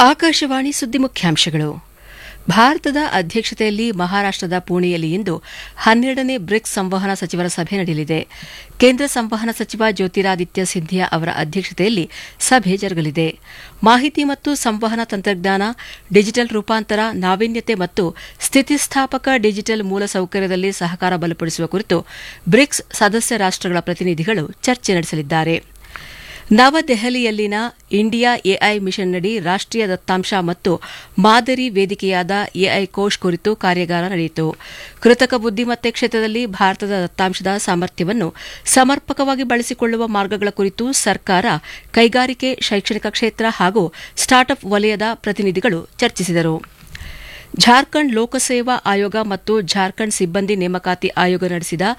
ಆಕಾಶವಾಣಿ ಸುದ್ದಿ ಮುಖ್ಯಾಂಶಗಳು ಭಾರತದ ಅಧ್ಯಕ್ಷತೆಯಲ್ಲಿ ಮಹಾರಾಷ್ಟದ ಪುಣೆಯಲ್ಲಿ ಇಂದು ಹನ್ನೆರಡನೇ ಬ್ರಿಕ್ಸ್ ಸಂವಹನ ಸಚಿವರ ಸಭೆ ನಡೆಯಲಿದೆ ಕೇಂದ್ರ ಸಂವಹನ ಸಚಿವ ಜ್ಯೋತಿರಾದಿತ್ಯ ಸಿಂಧಿಯಾ ಅವರ ಅಧ್ಯಕ್ಷತೆಯಲ್ಲಿ ಸಭೆ ಜರುಗಲಿದೆ ಮಾಹಿತಿ ಮತ್ತು ಸಂವಹನ ತಂತ್ರಜ್ಞಾನ ಡಿಜಿಟಲ್ ರೂಪಾಂತರ ನಾವೀನ್ಯತೆ ಮತ್ತು ಸ್ಥಿತಿಸ್ಥಾಪಕ ಡಿಜಿಟಲ್ ಮೂಲಸೌಕರ್ಯದಲ್ಲಿ ಸಹಕಾರ ಬಲಪಡಿಸುವ ಕುರಿತು ಬ್ರಿಕ್ಸ್ ಸದಸ್ಯ ರಾಷ್ಟಗಳ ಪ್ರತಿನಿಧಿಗಳು ಚರ್ಚೆ ನಡೆಸಲಿದ್ದಾರೆ ನವದೆಹಲಿಯಲ್ಲಿನ ಇಂಡಿಯಾ ಎಐ ಮಿಷನ್ನಡಿ ರಾಷ್ಟೀಯ ದತ್ತಾಂಶ ಮತ್ತು ಮಾದರಿ ವೇದಿಕೆಯಾದ ಎಐ ಕೋಶ್ ಕುರಿತು ಕಾರ್ಯಾಗಾರ ನಡೆಯಿತು ಕೃತಕ ಬುದ್ದಿಮತ್ತೆ ಕ್ಷೇತ್ರದಲ್ಲಿ ಭಾರತದ ದತ್ತಾಂಶದ ಸಾಮರ್ಥ್ಯವನ್ನು ಸಮರ್ಪಕವಾಗಿ ಬಳಸಿಕೊಳ್ಳುವ ಮಾರ್ಗಗಳ ಕುರಿತು ಸರ್ಕಾರ ಕೈಗಾರಿಕೆ ಶೈಕ್ಷಣಿಕ ಕ್ಷೇತ್ರ ಹಾಗೂ ಸ್ಟಾರ್ಟ್ಅಪ್ ವಲಯದ ಪ್ರತಿನಿಧಿಗಳು ಚರ್ಚಿಸಿದರು ಜಾರ್ಖಂಡ್ ಲೋಕಸೇವಾ ಆಯೋಗ ಮತ್ತು ಜಾರ್ಖಂಡ್ ಸಿಬ್ಬಂದಿ ನೇಮಕಾತಿ ಆಯೋಗ ನಡೆಸಿದ